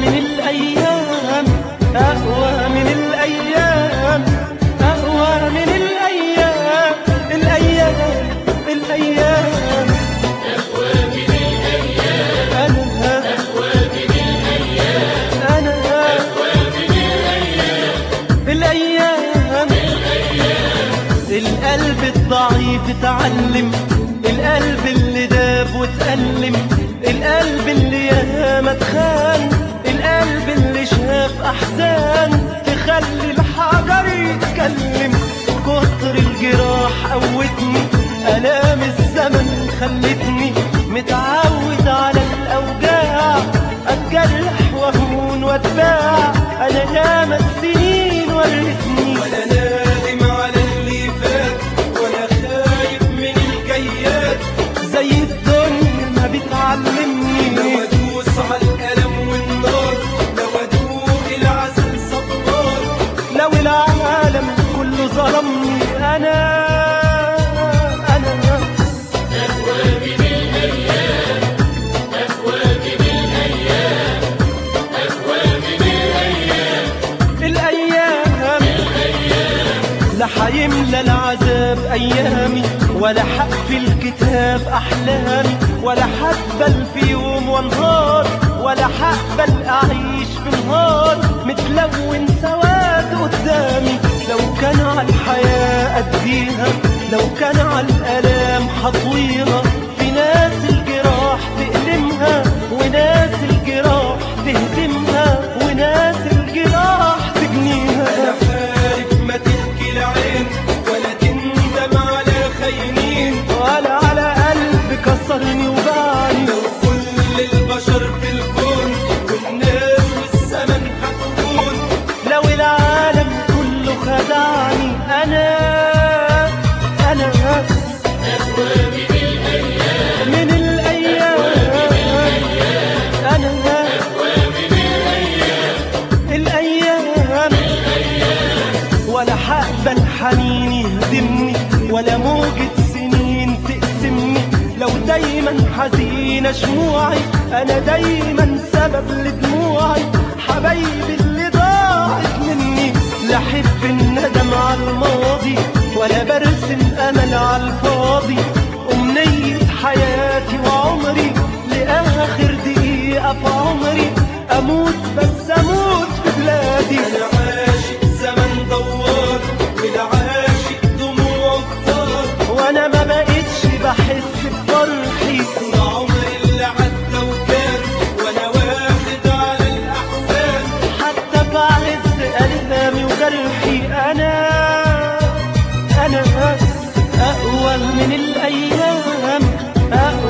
من الأيام أقوى من الأيام أقوى من الأيام الأيام الأيام أنا أنا الأيام القلب الضعيف اتعلم القلب اللي داب واتألم القلب اللي ياما اتخان القلب اللي شاف أحزان تخلي الحجر يتكلم كتر الجراح قوتني آلام الزمن خلتني متعود على الأوجاع أتجرح وأهون وأتباع أنا ياما السنين ورتني ولا نادم على اللي فات ولا خايف من الجيات زي الدنيا ما بتعلمني لو ادوس على الالم والنار لو ادوق العسل صبار لو العالم كله ظلمني انا انا الايام لا حيملى العذاب ايامي ولا حقفل الكتاب احلامي ولا حقبل في يوم وانهار ولا حقبل اعيش في نهار متلون سواد قدامي لو كان على الحياه اديها لو كان على الالام حطويها في ناس الجراح تألمها وناس الجراح تهدمها وناس الجراح تجنيها انا عارف ما تبكي العين ولا تندم على خاينين ولا على قلب كسرني وباعني لو كل البشر في الكون والناس والزمن هتكون لو العالم كله خدعني انا انا من الايام انا الايام ولا حقبل حنين يهدمني ولا موجة سنين تقسمني لو دايما حزينة شموعي انا دايما سبب لدموعي حبايبي اللي ضاعت مني لا احب الندم على الماضي ولا برسم امل على الفاضي امنية حياتي وعمري لاخر دقيقة في عمري اموت بس اموت في بلادي انا عاشق زمن دوار والعاشق دموع كتار وانا ما بقتش بحس بفرحي ده عمري اللي عدى وكان وانا واخد على الاحزان حتى في عز ألمي وجرحي أنا أنا أقوى من الأيام أقوى